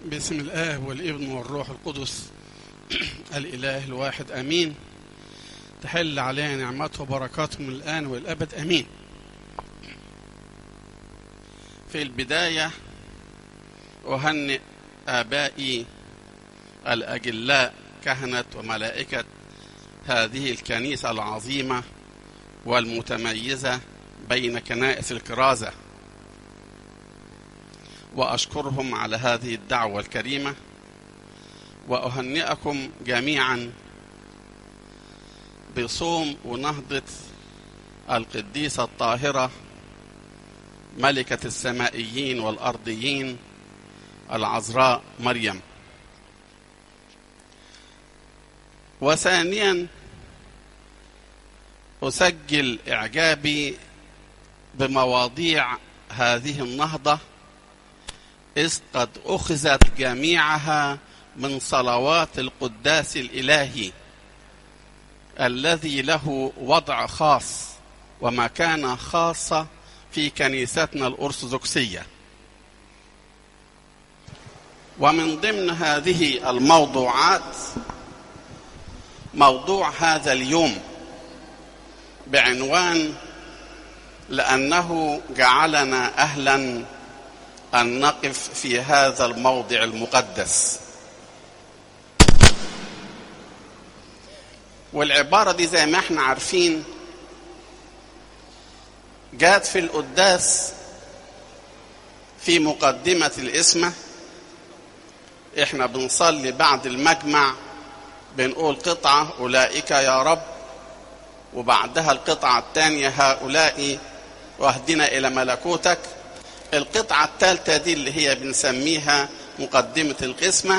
باسم الآب والابن والروح القدس الإله الواحد آمين تحل علينا نعمته وبركاته من الآن والأبد آمين في البداية أهنئ آبائي الأجلاء كهنة وملائكة هذه الكنيسة العظيمة والمتميزة بين كنائس الكرازة واشكرهم على هذه الدعوه الكريمه واهنئكم جميعا بصوم ونهضه القديسه الطاهره ملكه السمائيين والارضيين العذراء مريم وثانيا اسجل اعجابي بمواضيع هذه النهضه إذ قد أخذت جميعها من صلوات القداس الإلهي الذي له وضع خاص ومكانة خاصة في كنيستنا الأرثوذكسية ومن ضمن هذه الموضوعات موضوع هذا اليوم بعنوان لأنه جعلنا أهلا أن نقف في هذا الموضع المقدس والعبارة دي زي ما احنا عارفين جاءت في القداس في مقدمة الاسمة احنا بنصلي بعد المجمع بنقول قطعة أولئك يا رب وبعدها القطعة الثانية هؤلاء واهدنا إلى ملكوتك القطعة الثالثة دي اللي هي بنسميها مقدمة القسمة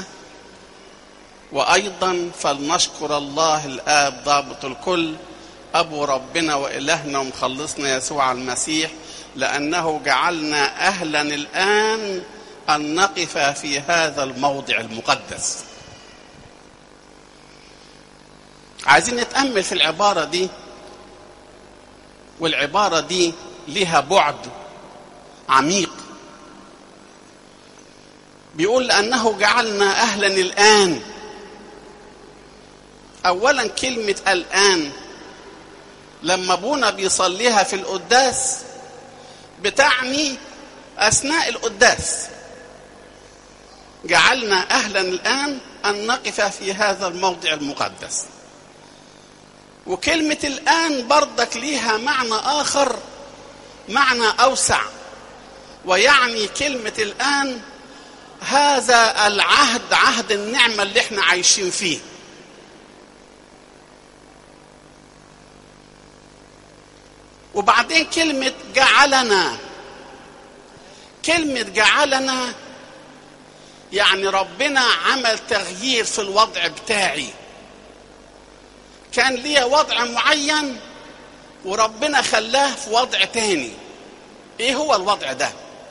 وأيضا فلنشكر الله الآب ضابط الكل أبو ربنا وإلهنا ومخلصنا يسوع المسيح لأنه جعلنا أهلا الآن أن نقف في هذا الموضع المقدس عايزين نتأمل في العبارة دي والعبارة دي لها بعد عميق بيقول لأنه جعلنا أهلا الآن أولا كلمة الآن لما أبونا بيصليها في القداس بتعني أثناء القداس جعلنا أهلا الآن أن نقف في هذا الموضع المقدس وكلمة الآن برضك ليها معنى آخر معنى أوسع ويعني كلمة الآن هذا العهد عهد النعمة اللي احنا عايشين فيه وبعدين كلمة جعلنا كلمة جعلنا يعني ربنا عمل تغيير في الوضع بتاعي كان ليا وضع معين وربنا خلاه في وضع تاني ايه هو الوضع ده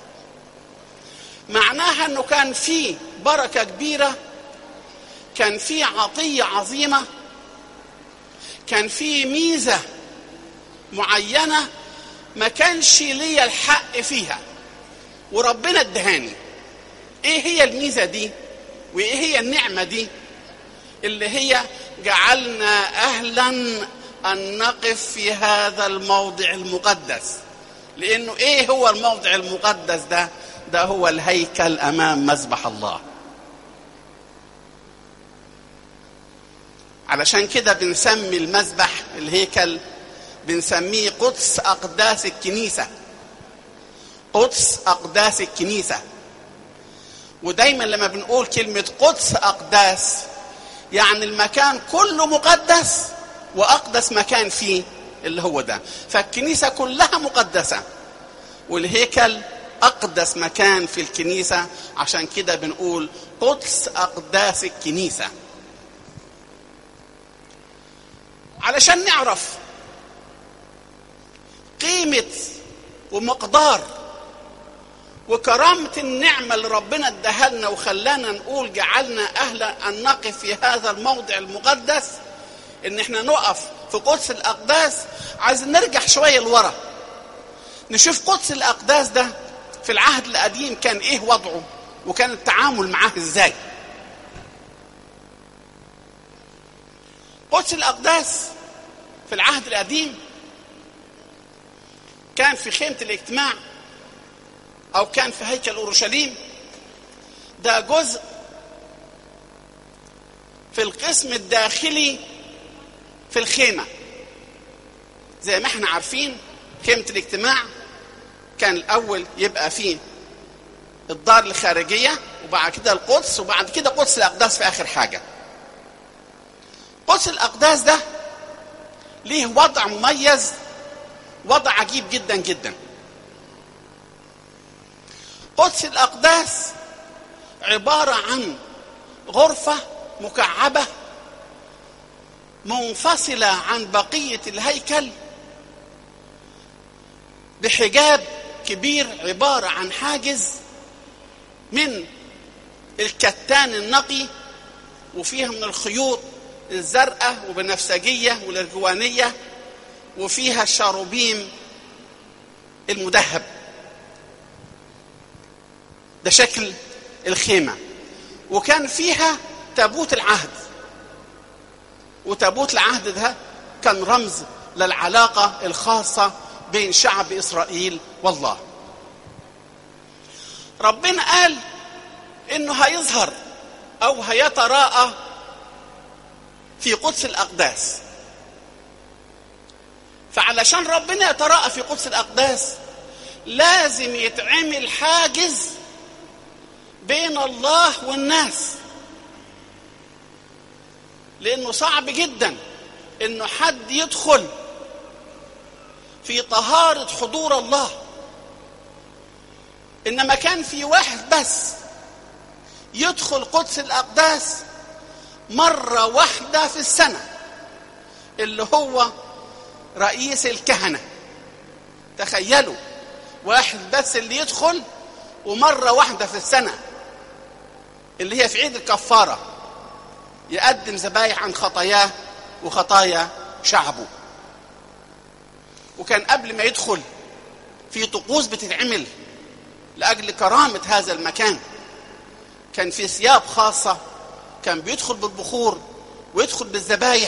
معناها انه كان في بركه كبيره كان في عطيه عظيمه كان في ميزه معينه ما كانش ليا الحق فيها وربنا ادهاني ايه هي الميزه دي وايه هي النعمه دي اللي هي جعلنا اهلا ان نقف في هذا الموضع المقدس لانه ايه هو الموضع المقدس ده ده هو الهيكل امام مذبح الله علشان كده بنسمي المذبح الهيكل بنسميه قدس اقداس الكنيسه قدس اقداس الكنيسه ودايما لما بنقول كلمه قدس اقداس يعني المكان كله مقدس واقدس مكان فيه اللي هو ده فالكنيسه كلها مقدسه والهيكل اقدس مكان في الكنيسه عشان كده بنقول قدس اقداس الكنيسه علشان نعرف قيمه ومقدار وكرامه النعمه اللي ربنا اداها لنا وخلانا نقول جعلنا اهلا ان نقف في هذا الموضع المقدس ان احنا نقف في قدس الاقداس عايز نرجع شويه لورا نشوف قدس الاقداس ده في العهد القديم كان ايه وضعه وكان التعامل معاه ازاي قدس الاقداس في العهد القديم كان في خيمه الاجتماع او كان في هيكل اورشليم ده جزء في القسم الداخلي في الخيمه زي ما احنا عارفين خيمه الاجتماع كان الاول يبقى فيه الدار الخارجيه وبعد كده القدس وبعد كده قدس الاقداس في اخر حاجه قدس الاقداس ده ليه وضع مميز وضع عجيب جدا جدا قدس الاقداس عباره عن غرفه مكعبه منفصله عن بقيه الهيكل بحجاب كبير عباره عن حاجز من الكتان النقي وفيها من الخيوط الزرقاء وبنفسجيه والارجوانيه وفيها الشاروبيم المدهب ده شكل الخيمه وكان فيها تابوت العهد وتابوت العهد ده كان رمز للعلاقه الخاصه بين شعب اسرائيل والله ربنا قال انه هيظهر او هيتراءى في قدس الاقداس فعلشان ربنا يتراءى في قدس الاقداس لازم يتعمل حاجز بين الله والناس لانه صعب جدا انه حد يدخل في طهاره حضور الله انما كان في واحد بس يدخل قدس الاقداس مره واحده في السنه اللي هو رئيس الكهنه تخيلوا واحد بس اللي يدخل ومره واحده في السنه اللي هي في عيد الكفاره يقدم ذبايح عن خطاياه وخطايا شعبه وكان قبل ما يدخل في طقوس بتتعمل لاجل كرامه هذا المكان كان في ثياب خاصه كان بيدخل بالبخور ويدخل بالذبايح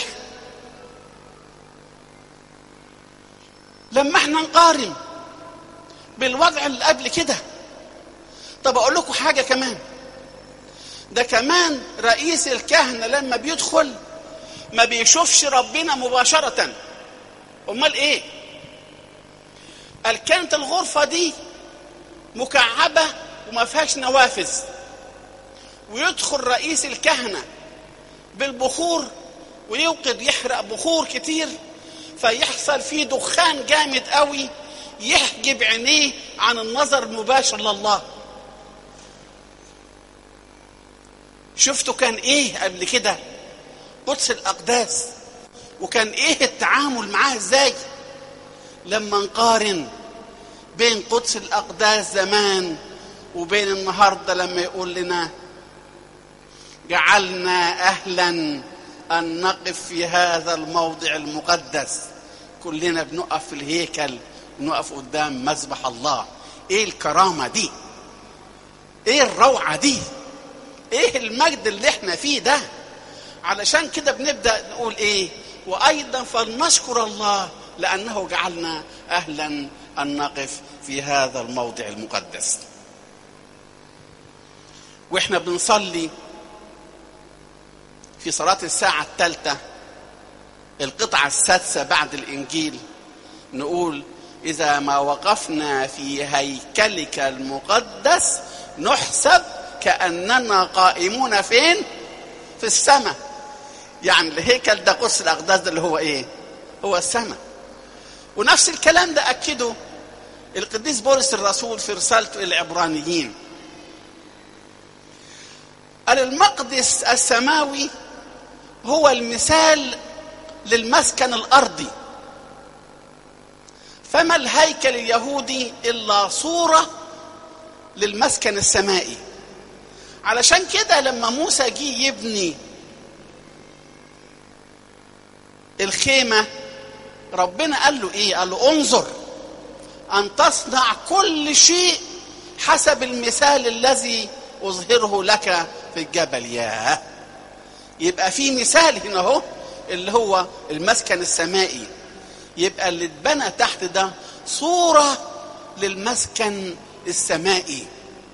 لما احنا نقارن بالوضع اللي قبل كده طب اقول لكم حاجه كمان ده كمان رئيس الكهنه لما بيدخل ما بيشوفش ربنا مباشره امال ايه قال كانت الغرفه دي مكعبه وما فيهاش نوافذ ويدخل رئيس الكهنه بالبخور ويوقد يحرق بخور كتير فيحصل فيه دخان جامد قوي يحجب عينيه عن النظر المباشر لله شفتوا كان ايه قبل كده قدس الاقداس وكان ايه التعامل معاه ازاي لما نقارن بين قدس الاقداس زمان وبين النهارده لما يقول لنا جعلنا اهلا ان نقف في هذا الموضع المقدس كلنا بنقف في الهيكل ونقف قدام مذبح الله ايه الكرامه دي ايه الروعه دي ايه المجد اللي احنا فيه ده علشان كده بنبدا نقول ايه وايضا فلنشكر الله لانه جعلنا اهلا ان نقف في هذا الموضع المقدس واحنا بنصلي في صلاة الساعة الثالثة القطعة السادسة بعد الإنجيل نقول إذا ما وقفنا في هيكلك المقدس نحسب كأننا قائمون فين؟ في السماء يعني الهيكل ده قدس الأقداس ده اللي هو إيه؟ هو السماء ونفس الكلام ده أكده القديس بولس الرسول في رسالته إلى العبرانيين قال المقدس السماوي هو المثال للمسكن الارضي فما الهيكل اليهودي الا صوره للمسكن السمائي علشان كده لما موسى جه يبني الخيمه ربنا قال له ايه قال له انظر ان تصنع كل شيء حسب المثال الذي اظهره لك في الجبل ياه يبقى في مثال هنا اهو اللي هو المسكن السمائي يبقى اللي اتبنى تحت ده صوره للمسكن السمائي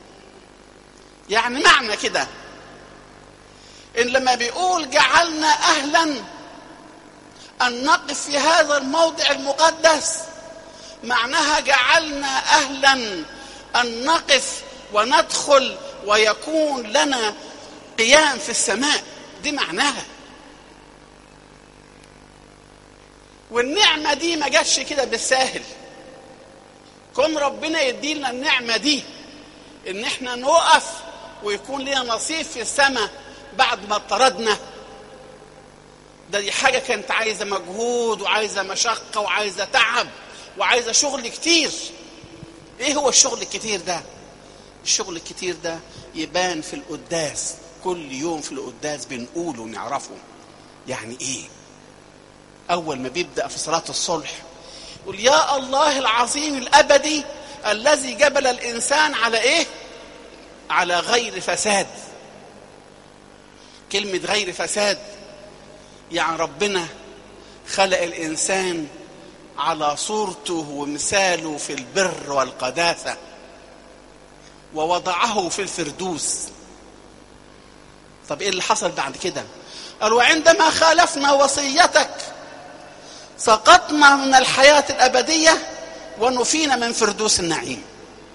يعني معنى كده ان لما بيقول جعلنا اهلا ان نقف في هذا الموضع المقدس معناها جعلنا اهلا ان نقف وندخل ويكون لنا قيام في السماء دي معناها والنعمه دي ما جاتش كده بالساهل كون ربنا يدينا النعمه دي ان احنا نقف ويكون لنا نصيب في السماء بعد ما اطردنا ده دي حاجه كانت عايزه مجهود وعايزه مشقه وعايزه تعب وعايزه شغل كتير ايه هو الشغل الكتير ده الشغل الكتير ده يبان في القداس كل يوم في القداس بنقوله ونعرفه يعني ايه اول ما بيبدا في صلاه الصلح يقول يا الله العظيم الابدي الذي جبل الانسان على ايه على غير فساد كلمه غير فساد يعني ربنا خلق الانسان على صورته ومثاله في البر والقداسه ووضعه في الفردوس طب ايه اللي حصل بعد كده قال وعندما خالفنا وصيتك سقطنا من الحياه الابديه ونفينا من فردوس النعيم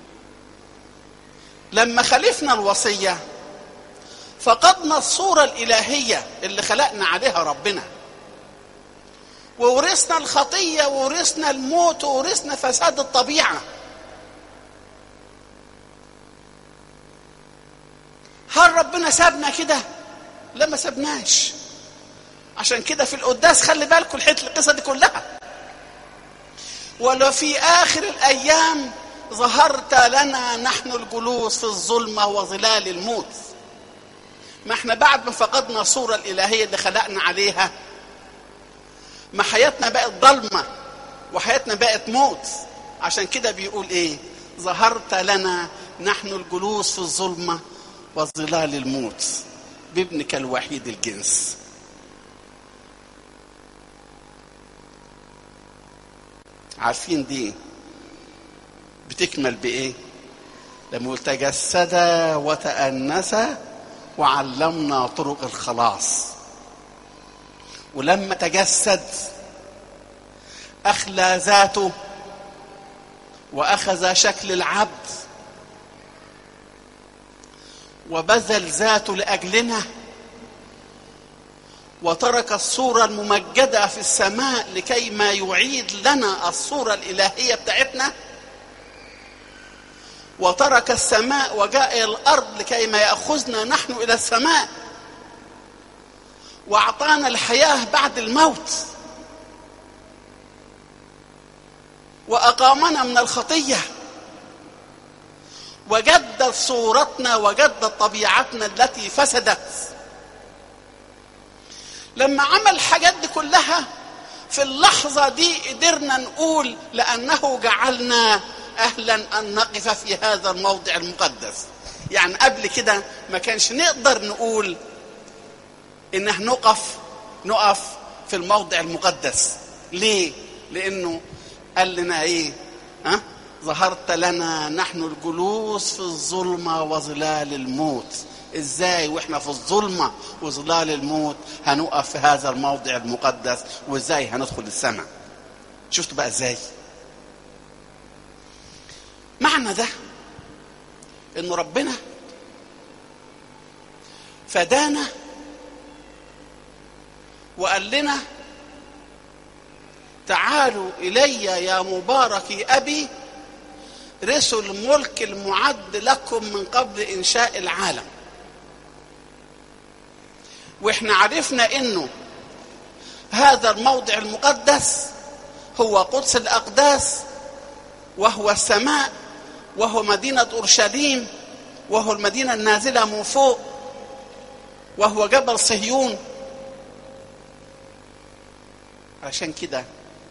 لما خالفنا الوصيه فقدنا الصوره الالهيه اللي خلقنا عليها ربنا وورثنا الخطيه وورثنا الموت وورثنا فساد الطبيعه هل ربنا سابنا كده لا ما سابناش عشان كده في القداس خلي بالكم الحته القصه دي كلها ولو في اخر الايام ظهرت لنا نحن الجلوس في الظلمه وظلال الموت ما احنا بعد ما فقدنا الصوره الالهيه اللي خلقنا عليها ما حياتنا بقت ضلمه وحياتنا بقت موت عشان كده بيقول ايه ظهرت لنا نحن الجلوس في الظلمه وظلال الموت بابنك الوحيد الجنس عارفين دي بتكمل بايه لما يقول تجسد وتأنس وعلمنا طرق الخلاص ولما تجسد أخلى ذاته وأخذ شكل العبد وبذل ذاته لأجلنا وترك الصورة الممجدة في السماء لكي ما يعيد لنا الصورة الإلهية بتاعتنا وترك السماء وجاء إلى الأرض لكي ما يأخذنا نحن إلى السماء وأعطانا الحياة بعد الموت وأقامنا من الخطية وجدد صورتنا وجدد طبيعتنا التي فسدت لما عمل الحاجات دي كلها في اللحظة دي قدرنا نقول لأنه جعلنا أهلا أن نقف في هذا الموضع المقدس يعني قبل كده ما كانش نقدر نقول إن نقف نقف في الموضع المقدس ليه؟ لأنه قال لنا إيه؟ ها؟ ظهرت لنا نحن الجلوس في الظلمة وظلال الموت ازاي واحنا في الظلمة وظلال الموت هنقف في هذا الموضع المقدس وازاي هندخل السماء شفتوا بقى ازاي معنى ده ان ربنا فدانا وقال لنا تعالوا الي يا مبارك ابي رثوا الملك المعد لكم من قبل انشاء العالم واحنا عرفنا انه هذا الموضع المقدس هو قدس الاقداس وهو السماء وهو مدينه اورشليم وهو المدينه النازله من فوق وهو جبل صهيون عشان كده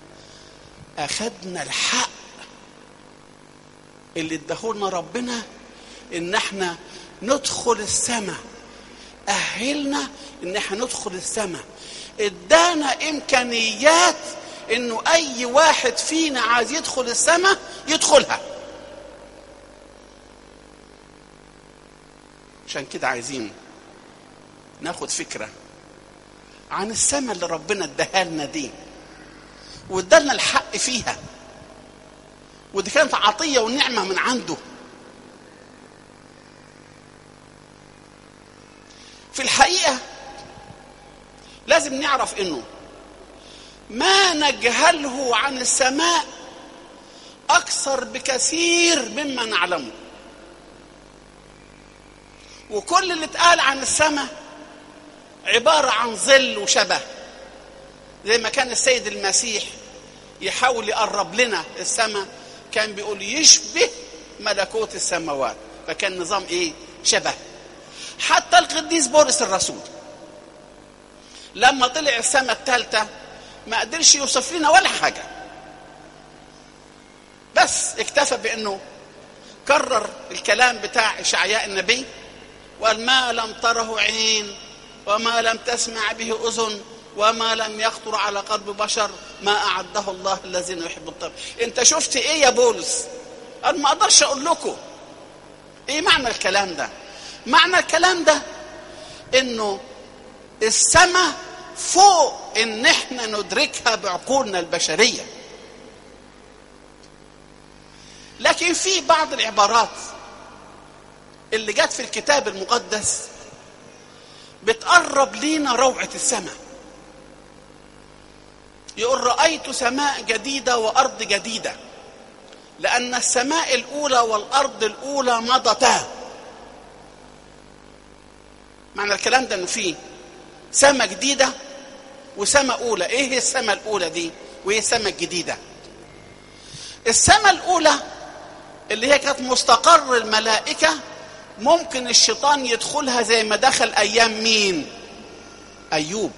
اخذنا الحق اللي اداهولنا ربنا ان احنا ندخل السماء أهلنا إن احنا ندخل السماء ادانا إمكانيات إنه أي واحد فينا عايز يدخل السماء يدخلها عشان كده عايزين ناخد فكرة عن السماء اللي ربنا اداها لنا دي وادالنا الحق فيها ودي كانت عطية ونعمة من عنده في الحقيقة لازم نعرف انه ما نجهله عن السماء اكثر بكثير مما نعلمه وكل اللي اتقال عن السماء عبارة عن ظل وشبه زي ما كان السيد المسيح يحاول يقرب لنا السماء كان بيقول يشبه ملكوت السماوات فكان نظام ايه شبه حتى القديس بولس الرسول لما طلع السماء الثالثة ما قدرش يوصف لنا ولا حاجة بس اكتفى بانه كرر الكلام بتاع اشعياء النبي وقال ما لم تره عين وما لم تسمع به اذن وما لم يخطر على قلب بشر ما اعده الله الذين يحب الطب انت شفت ايه يا بولس انا ما اقدرش اقول لكم ايه معنى الكلام ده معنى الكلام ده انه السماء فوق ان احنا ندركها بعقولنا البشريه لكن في بعض العبارات اللي جت في الكتاب المقدس بتقرب لينا روعه السماء يقول رايت سماء جديده وارض جديده لان السماء الاولى والارض الاولى مضتا معنى الكلام ده انه فيه سماء جديده وسماء اولى ايه هي السماء الاولى دي وايه السماء الجديده السماء الاولى اللي هي كانت مستقر الملائكه ممكن الشيطان يدخلها زي ما دخل ايام مين ايوب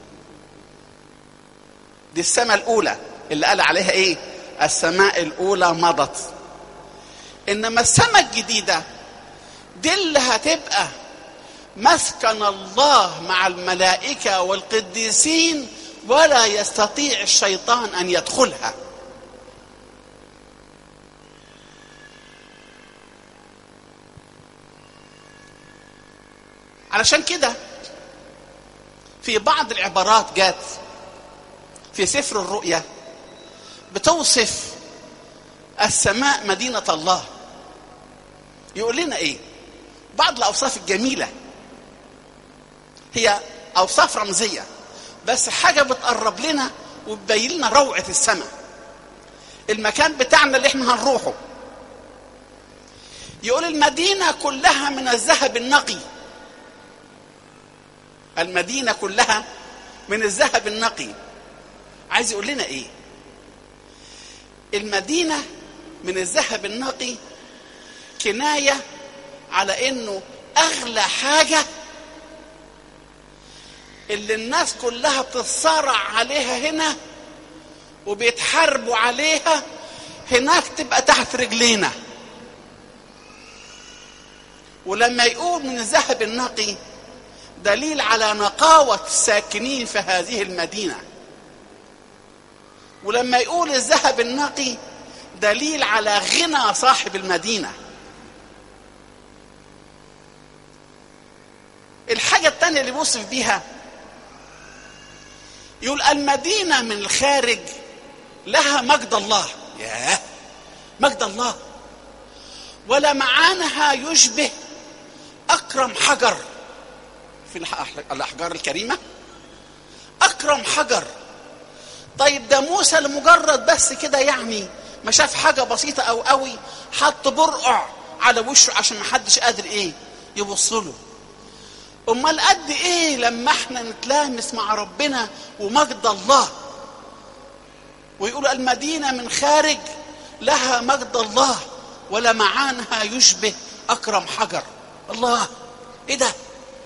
دي السماء الاولى اللي قال عليها ايه السماء الاولى مضت انما السماء الجديده دي اللي هتبقى مسكن الله مع الملائكه والقديسين ولا يستطيع الشيطان ان يدخلها علشان كده في بعض العبارات جات في سفر الرؤيا بتوصف السماء مدينة الله يقول لنا ايه بعض الاوصاف الجميلة هي اوصاف رمزية بس حاجة بتقرب لنا وتبين لنا روعة السماء المكان بتاعنا اللي احنا هنروحه يقول المدينة كلها من الذهب النقي المدينة كلها من الذهب النقي عايز يقول لنا ايه المدينة من الذهب النقي كناية على انه اغلى حاجة اللي الناس كلها بتتصارع عليها هنا وبيتحاربوا عليها هناك تبقى تحت رجلينا ولما يقول من الذهب النقي دليل على نقاوة الساكنين في هذه المدينة ولما يقول الذهب النقي دليل على غنى صاحب المدينة الحاجة الثانية اللي بوصف بيها يقول المدينة من الخارج لها مجد الله ياه مجد الله ولمعانها يشبه أكرم حجر في الأحجار الكريمة أكرم حجر طيب ده موسى لمجرد بس كده يعني ما شاف حاجة بسيطة أو قوي حط برقع على وشه عشان ما حدش قادر إيه يبص له أمال قد إيه لما إحنا نتلامس مع ربنا ومجد الله ويقول المدينة من خارج لها مجد الله ولمعانها يشبه أكرم حجر الله إيه ده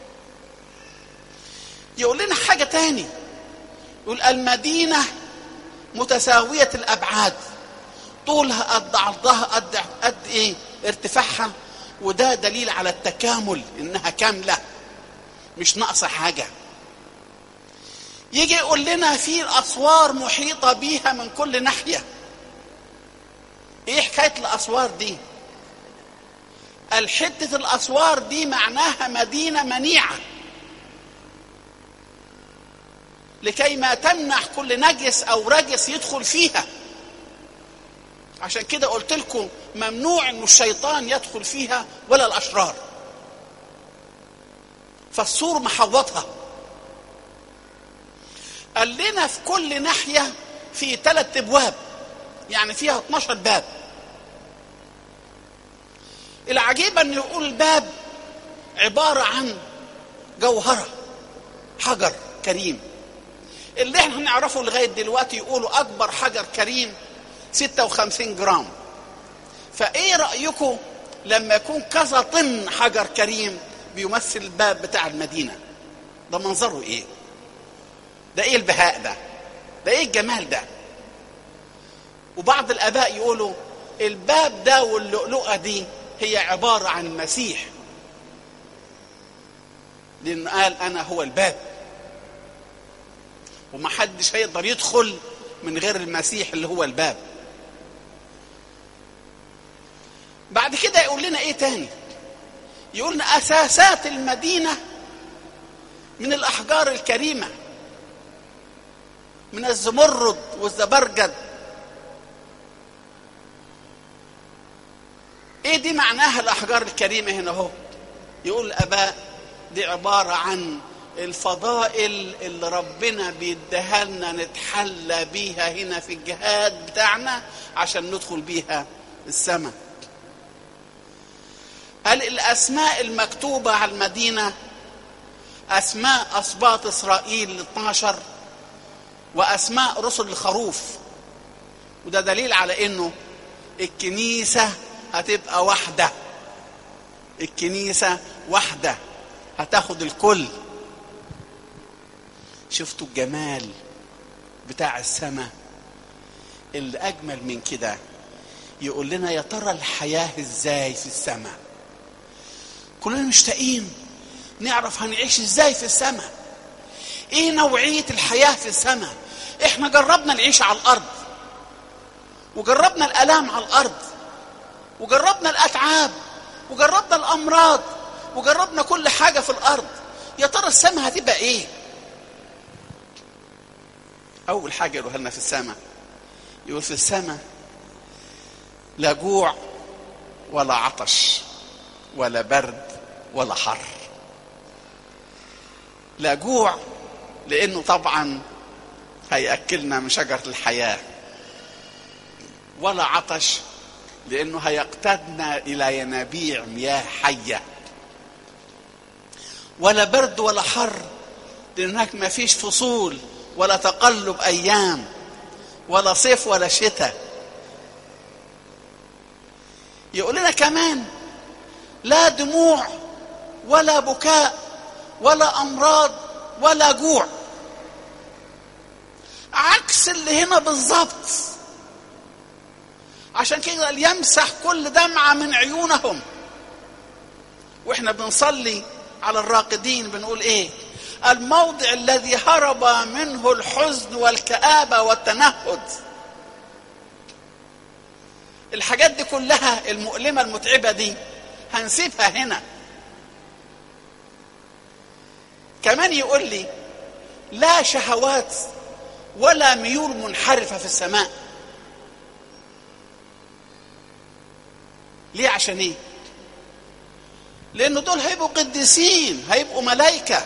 يقول لنا حاجة تاني يقول المدينة متساوية الأبعاد طولها قد عرضها قد قد إيه ارتفاعها وده دليل على التكامل انها كامله مش ناقصه حاجه يجي يقول لنا في الاسوار محيطه بيها من كل ناحيه ايه حكايه الاسوار دي الحته الاسوار دي معناها مدينه منيعه لكي ما تمنع كل نجس او رجس يدخل فيها عشان كده قلت لكم ممنوع انه الشيطان يدخل فيها ولا الاشرار فالسور محوطها قال لنا في كل ناحيه في ثلاث ابواب يعني فيها 12 باب العجيب ان يقول الباب عباره عن جوهره حجر كريم اللي احنا نعرفه لغايه دلوقتي يقولوا اكبر حجر كريم 56 جرام فايه رايكم لما يكون كذا طن حجر كريم بيمثل الباب بتاع المدينه ده منظره ايه ده ايه البهاء ده ده ايه الجمال ده وبعض الاباء يقولوا الباب ده واللؤلؤه دي هي عباره عن المسيح لان قال انا هو الباب ومحدش هيقدر يدخل من غير المسيح اللي هو الباب بعد كده يقول لنا ايه تاني يقول لنا اساسات المدينه من الاحجار الكريمه من الزمرد والزبرجد ايه دي معناها الاحجار الكريمه هنا اهو يقول الاباء دي عباره عن الفضائل اللي ربنا بيديها لنا نتحلى بيها هنا في الجهاد بتاعنا عشان ندخل بيها السماء قال الاسماء المكتوبه على المدينه اسماء اسباط اسرائيل ال 12 واسماء رسل الخروف وده دليل على انه الكنيسه هتبقى واحده الكنيسه واحده هتاخد الكل شفتوا الجمال بتاع السماء اللي اجمل من كده يقول لنا يا ترى الحياه ازاي في السماء كلنا مشتاقين نعرف هنعيش ازاي في السماء ايه نوعيه الحياه في السماء احنا جربنا نعيش على الارض وجربنا الالام على الارض وجربنا الاتعاب وجربنا الامراض وجربنا كل حاجه في الارض يا ترى السماء هتبقى ايه اول حاجه يقولها لنا في السماء يقول في السماء لا جوع ولا عطش ولا برد ولا حر لا جوع لانه طبعا هياكلنا من شجره الحياه ولا عطش لانه هيقتادنا الى ينابيع مياه حيه ولا برد ولا حر لان هناك ما فيش فصول ولا تقلب ايام ولا صيف ولا شتاء يقول لنا كمان لا دموع ولا بكاء ولا امراض ولا جوع عكس اللي هنا بالظبط عشان كده قال يمسح كل دمعة من عيونهم واحنا بنصلي على الراقدين بنقول ايه الموضع الذي هرب منه الحزن والكآبة والتنهد الحاجات دي كلها المؤلمة المتعبة دي هنسيبها هنا كمان يقول لي لا شهوات ولا ميول منحرفة في السماء ليه عشان ايه لان دول هيبقوا قديسين هيبقوا ملائكه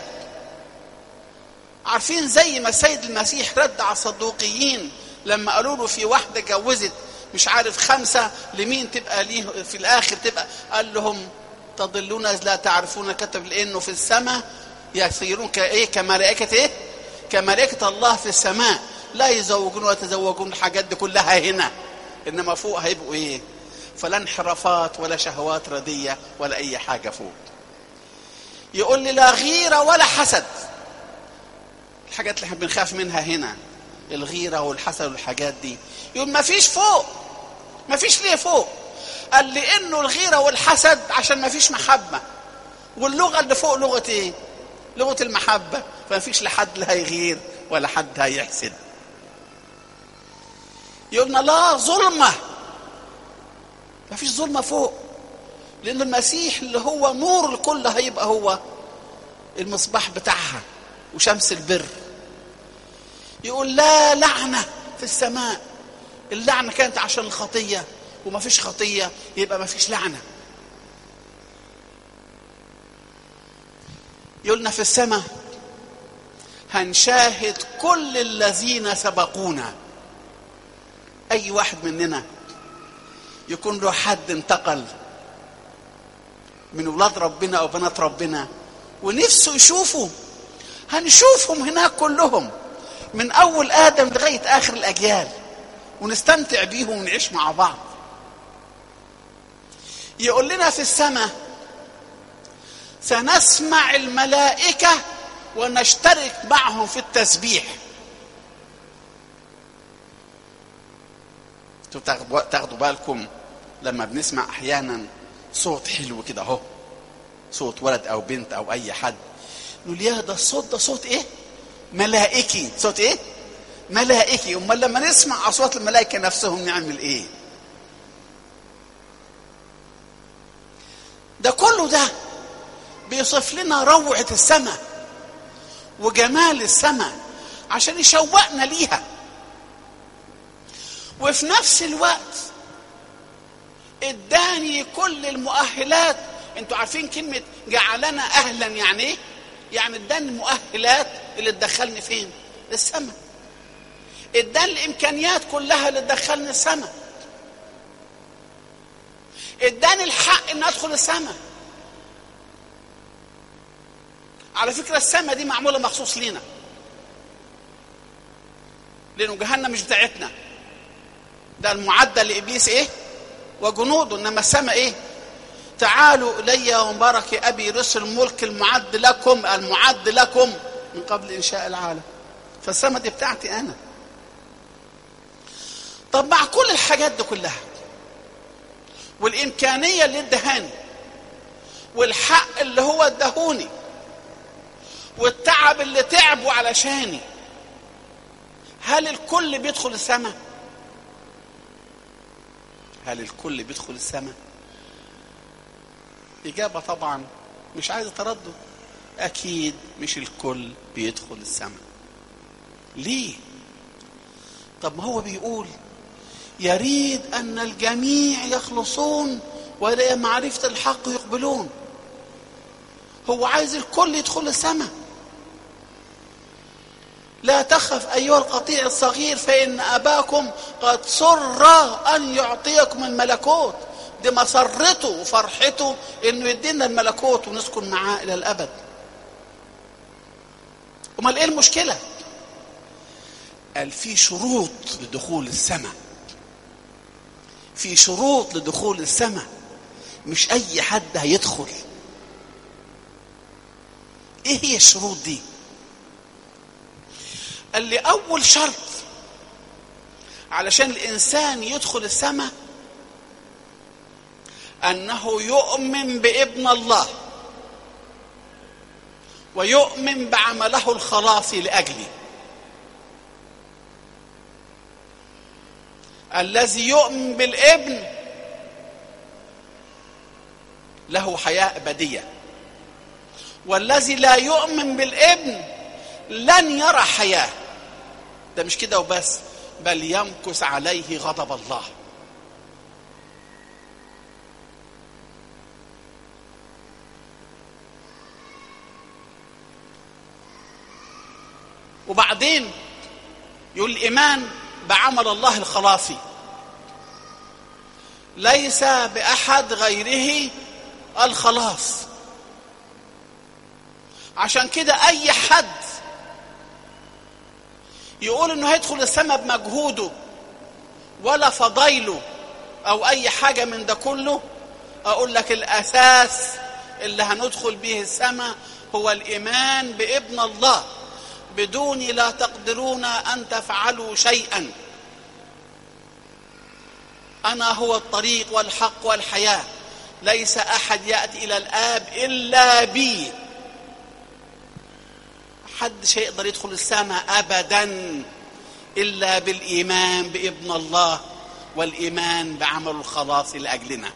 عارفين زي ما السيد المسيح رد على الصدوقيين لما قالوا له في واحده جوزت مش عارف خمسه لمين تبقى ليه في الاخر تبقى قال لهم تضلون اذ لا تعرفون كتب لانه في السماء يصيرون كايه كملائكه ايه كملائكه الله في السماء لا يزوجون ويتزوجون الحاجات دي كلها هنا انما فوق هيبقوا ايه فلا انحرافات ولا شهوات رديه ولا اي حاجه فوق يقول لي لا غيره ولا حسد الحاجات اللي احنا بنخاف منها هنا الغيره والحسد والحاجات دي يقول ما فيش فوق ما فيش ليه فوق قال لانه الغيره والحسد عشان ما فيش محبه واللغه اللي فوق لغه ايه لغه المحبه فما فيش لحد لا هيغير ولا حد هيحسد يقولنا لا ظلمه ما فيش ظلمه فوق لان المسيح اللي هو نور الكل هيبقى هو المصباح بتاعها وشمس البر يقول لا لعنه في السماء اللعنه كانت عشان الخطيه وما فيش خطيه يبقى ما فيش لعنه يقولنا في السماء هنشاهد كل الذين سبقونا اي واحد مننا يكون له حد انتقل من ولاد ربنا او بنات ربنا ونفسه يشوفه هنشوفهم هناك كلهم من اول ادم لغايه اخر الاجيال ونستمتع بيهم ونعيش مع بعض يقول لنا في السماء سنسمع الملائكه ونشترك معهم في التسبيح تاخدوا تاخدوا بالكم لما بنسمع احيانا صوت حلو كده اهو صوت ولد او بنت او اي حد نقول يا ده الصوت ده صوت ايه ملائكي صوت ايه ملائكي امال لما نسمع اصوات الملائكه نفسهم نعمل ايه ده كله ده بيصف لنا روعه السماء وجمال السماء عشان يشوقنا ليها وفي نفس الوقت اداني كل المؤهلات انتوا عارفين كلمة جعلنا اهلا يعني ايه يعني اداني المؤهلات اللي تدخلني فين السماء اداني الامكانيات كلها اللي تدخلني السماء اداني الحق ان ادخل السماء على فكرة السماء دي معمولة مخصوص لينا لأنه جهنم مش بتاعتنا ده المعدل لإبليس إيه وجنوده إنما السماء إيه تعالوا إلي ومبارك أبي رسل الملك المعد لكم المعد لكم من قبل إنشاء العالم فالسماء دي بتاعتي أنا طب مع كل الحاجات دي كلها والإمكانية اللي ادهاني والحق اللي هو ادهوني والتعب اللي تعبوا علشاني هل الكل بيدخل السماء هل الكل بيدخل السماء إجابة طبعا مش عايز تردد أكيد مش الكل بيدخل السماء ليه طب ما هو بيقول يريد أن الجميع يخلصون وإلى معرفة الحق يقبلون هو عايز الكل يدخل السماء لا تخف أيها القطيع الصغير فإن أباكم قد سر أن يعطيكم الملكوت دي مسرته وفرحته إنه يدينا الملكوت ونسكن معاه إلى الأبد أمال إيه المشكلة؟ قال في شروط لدخول السماء في شروط لدخول السماء مش أي حد هيدخل إيه هي الشروط دي؟ قال لي أول شرط علشان الإنسان يدخل السماء أنه يؤمن بابن الله ويؤمن بعمله الخلاصي لأجلي الذي يؤمن بالابن له حياة أبدية والذي لا يؤمن بالابن لن يرى حياه ده مش كده وبس بل يمكث عليه غضب الله وبعدين يقول الايمان بعمل الله الخلاصي ليس باحد غيره الخلاص عشان كده اي حد يقول انه هيدخل السماء بمجهوده ولا فضايله او اي حاجه من ده كله اقول لك الاساس اللي هندخل به السماء هو الايمان بابن الله بدوني لا تقدرون ان تفعلوا شيئا انا هو الطريق والحق والحياه ليس احد ياتي الى الاب الا بي حدش هيقدر يدخل السماء ابدا الا بالايمان بابن الله والايمان بعمل الخلاص لاجلنا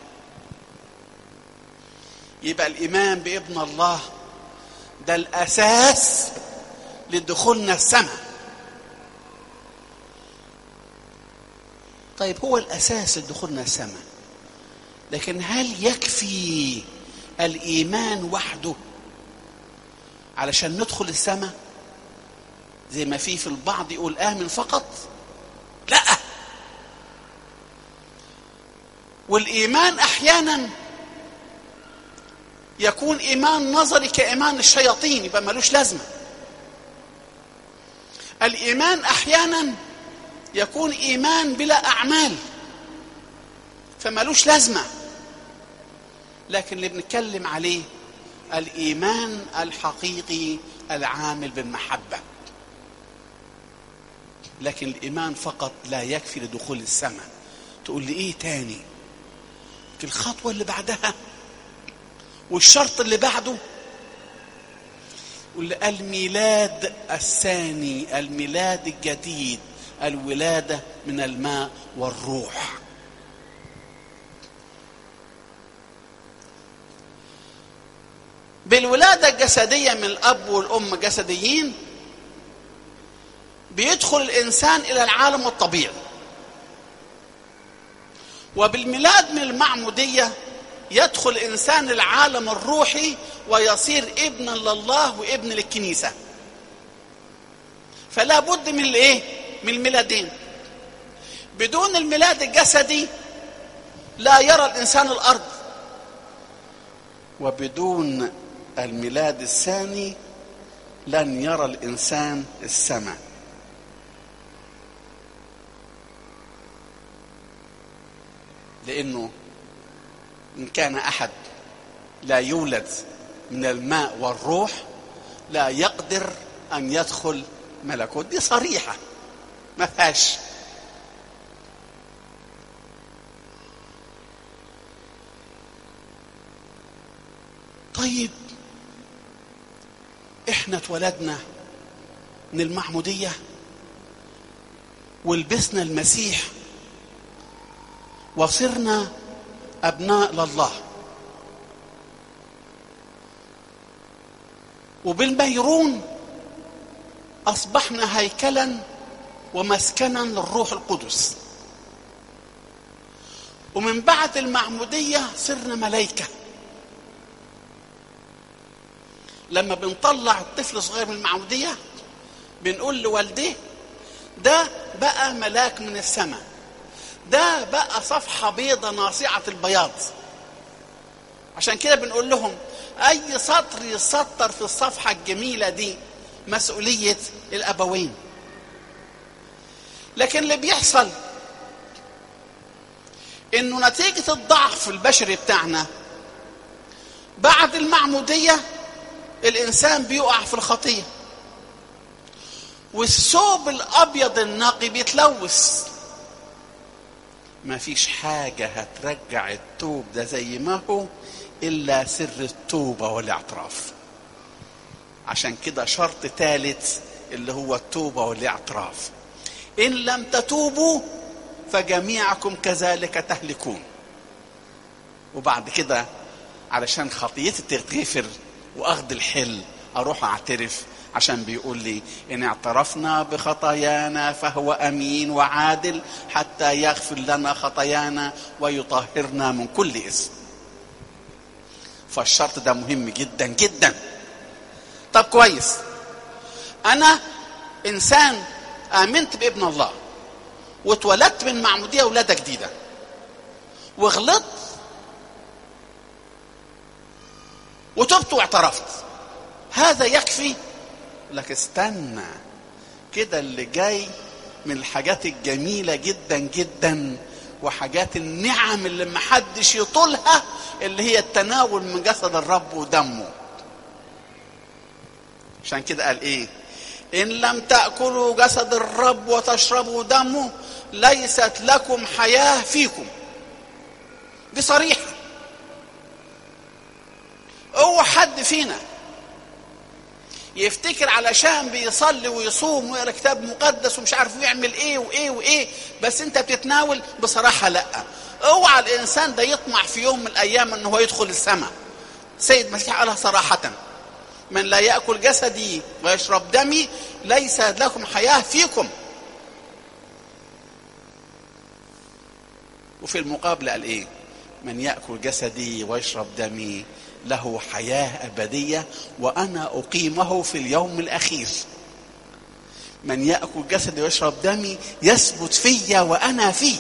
يبقى الايمان بابن الله ده الاساس لدخولنا السماء طيب هو الاساس لدخولنا السماء لكن هل يكفي الايمان وحده علشان ندخل السماء زي ما في في البعض يقول امن فقط لا والايمان احيانا يكون ايمان نظري كايمان الشياطين يبقى ملوش لازمه الايمان احيانا يكون ايمان بلا اعمال فملوش لازمه لكن اللي بنتكلم عليه الايمان الحقيقي العامل بالمحبه لكن الايمان فقط لا يكفي لدخول السماء تقول لي ايه تاني في الخطوه اللي بعدها والشرط اللي بعده يقول لي الميلاد الثاني الميلاد الجديد الولاده من الماء والروح بالولاده الجسديه من الاب والام جسديين بيدخل الانسان الى العالم الطبيعي وبالميلاد من المعموديه يدخل الانسان العالم الروحي ويصير ابنا لله وابن للكنيسه فلا بد من الايه من الميلادين بدون الميلاد الجسدي لا يرى الانسان الارض وبدون الميلاد الثاني لن يرى الانسان السماء لانه ان كان احد لا يولد من الماء والروح لا يقدر ان يدخل ملكوت دي صريحه ما فيهاش طيب احنا اتولدنا من المعموديه ولبسنا المسيح وصرنا ابناء لله وبالميرون اصبحنا هيكلا ومسكنا للروح القدس ومن بعد المعموديه صرنا ملائكه لما بنطلع الطفل صغير من المعموديه بنقول لوالديه ده بقى ملاك من السماء ده بقى صفحة بيضة ناصعة البياض عشان كده بنقول لهم أي سطر يسطر في الصفحة الجميلة دي مسؤولية الأبوين لكن اللي بيحصل إنه نتيجة الضعف البشري بتاعنا بعد المعمودية الإنسان بيقع في الخطية والثوب الأبيض النقي بيتلوث ما فيش حاجة هترجع التوب ده زي ما هو إلا سر التوبة والاعتراف عشان كده شرط ثالث اللي هو التوبة والاعتراف إن لم تتوبوا فجميعكم كذلك تهلكون وبعد كده علشان خطيتي تتغفر واخد الحل اروح اعترف عشان بيقول لي ان اعترفنا بخطايانا فهو امين وعادل حتى يغفر لنا خطايانا ويطهرنا من كل اسم فالشرط ده مهم جدا جدا طب كويس انا انسان امنت بابن الله واتولدت من معموديه ولاده جديده وغلطت وتبت واعترفت هذا يكفي لك استنى كده اللي جاي من الحاجات الجميلة جدا جدا وحاجات النعم اللي محدش يطولها اللي هي التناول من جسد الرب ودمه عشان كده قال ايه ان لم تاكلوا جسد الرب وتشربوا دمه ليست لكم حياه فيكم دي صريحة هو حد فينا يفتكر علشان بيصلي ويصوم ويقرا كتاب مقدس ومش عارف يعمل ايه وايه وايه بس انت بتتناول بصراحه لا اوعى الانسان ده يطمع في يوم من الايام انه هو يدخل السماء سيد المسيح قالها صراحه من لا ياكل جسدي ويشرب دمي ليس لكم حياه فيكم وفي المقابله قال ايه من ياكل جسدي ويشرب دمي له حياه ابديه وانا اقيمه في اليوم الاخير من ياكل جسدي ويشرب دمي يثبت فيا وانا فيه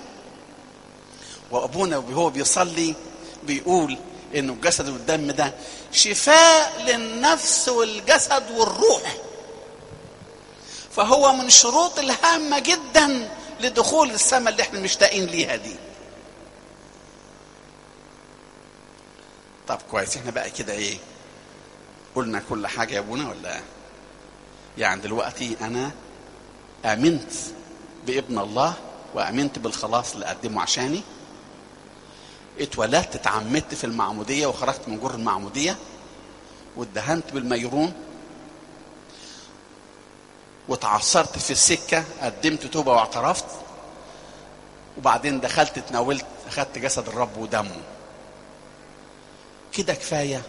وابونا وهو بيصلي بيقول انه الجسد والدم ده شفاء للنفس والجسد والروح فهو من الشروط الهامه جدا لدخول السماء اللي احنا مشتاقين ليها دي طب كويس احنا بقى كده ايه قلنا كل حاجه يا ابونا ولا يعني دلوقتي انا امنت بابن الله وامنت بالخلاص اللي قدمه عشاني اتولدت اتعمدت في المعموديه وخرجت من جر المعموديه واتدهنت بالميرون وتعثرت في السكه قدمت توبه واعترفت وبعدين دخلت اتناولت اخدت جسد الرب ودمه كده كفايه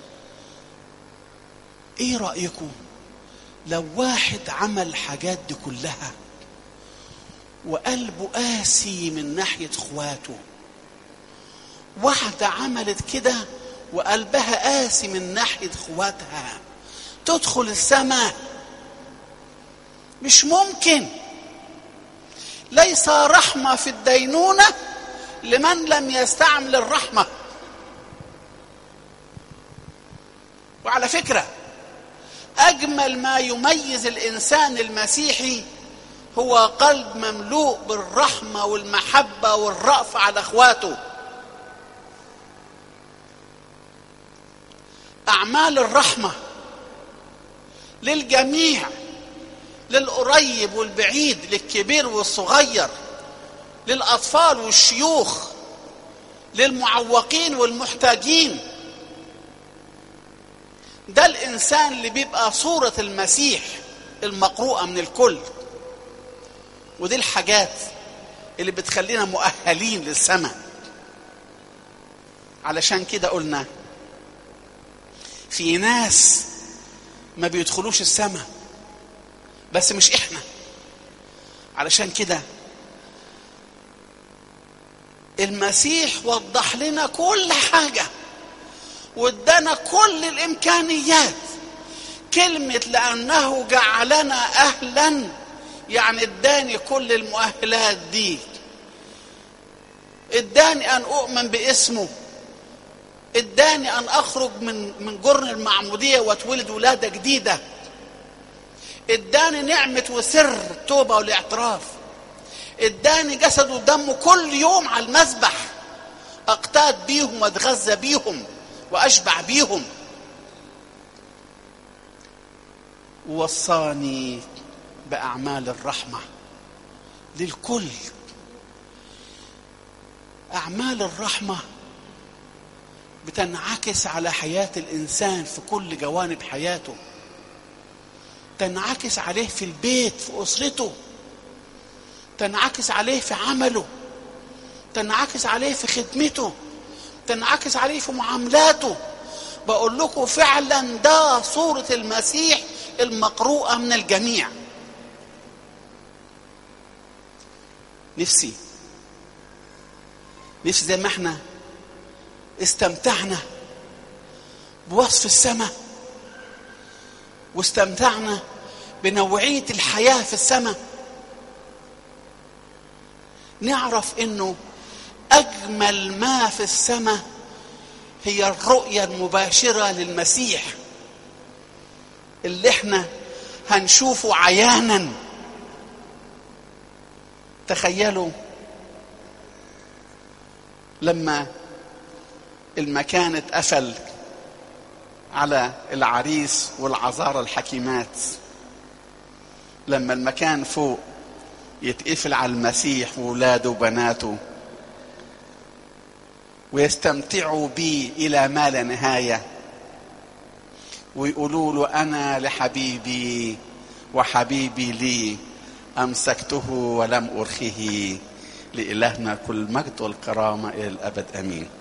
ايه رايكم لو واحد عمل الحاجات دي كلها وقلبه قاسي من ناحيه اخواته واحده عملت كده وقلبها قاسي من ناحيه اخواتها تدخل السماء مش ممكن ليس رحمه في الدينونه لمن لم يستعمل الرحمه وعلى فكره اجمل ما يميز الانسان المسيحي هو قلب مملوء بالرحمه والمحبه والرأف على اخواته اعمال الرحمه للجميع للقريب والبعيد للكبير والصغير للاطفال والشيوخ للمعوقين والمحتاجين ده الانسان اللي بيبقى صوره المسيح المقروءه من الكل ودي الحاجات اللي بتخلينا مؤهلين للسماء علشان كده قلنا في ناس ما بيدخلوش السماء بس مش احنا علشان كده المسيح وضح لنا كل حاجه وادانا كل الامكانيات كلمه لانه جعلنا اهلا يعني اداني كل المؤهلات دي اداني ان اؤمن باسمه اداني ان اخرج من من جرن المعموديه واتولد ولاده جديده اداني نعمه وسر التوبه والاعتراف اداني جسد ودمه كل يوم على المذبح اقتاد بيهم واتغذى بيهم واشبع بيهم ووصاني باعمال الرحمه للكل اعمال الرحمه بتنعكس على حياه الانسان في كل جوانب حياته تنعكس عليه في البيت في اسرته تنعكس عليه في عمله تنعكس عليه في خدمته تنعكس عليه في معاملاته بقول لكم فعلا ده صورة المسيح المقروءة من الجميع نفسي نفسي زي ما احنا استمتعنا بوصف السماء واستمتعنا بنوعية الحياة في السماء نعرف انه اجمل ما في السماء هي الرؤيه المباشره للمسيح اللي احنا هنشوفه عيانا تخيلوا لما المكان اتقفل على العريس والعذارى الحكيمات لما المكان فوق يتقفل على المسيح وولاده وبناته ويستمتعوا بي الى ما لا نهايه ويقولوا له انا لحبيبي وحبيبي لي امسكته ولم ارخه لالهنا كل مجد والكرامه الى الابد امين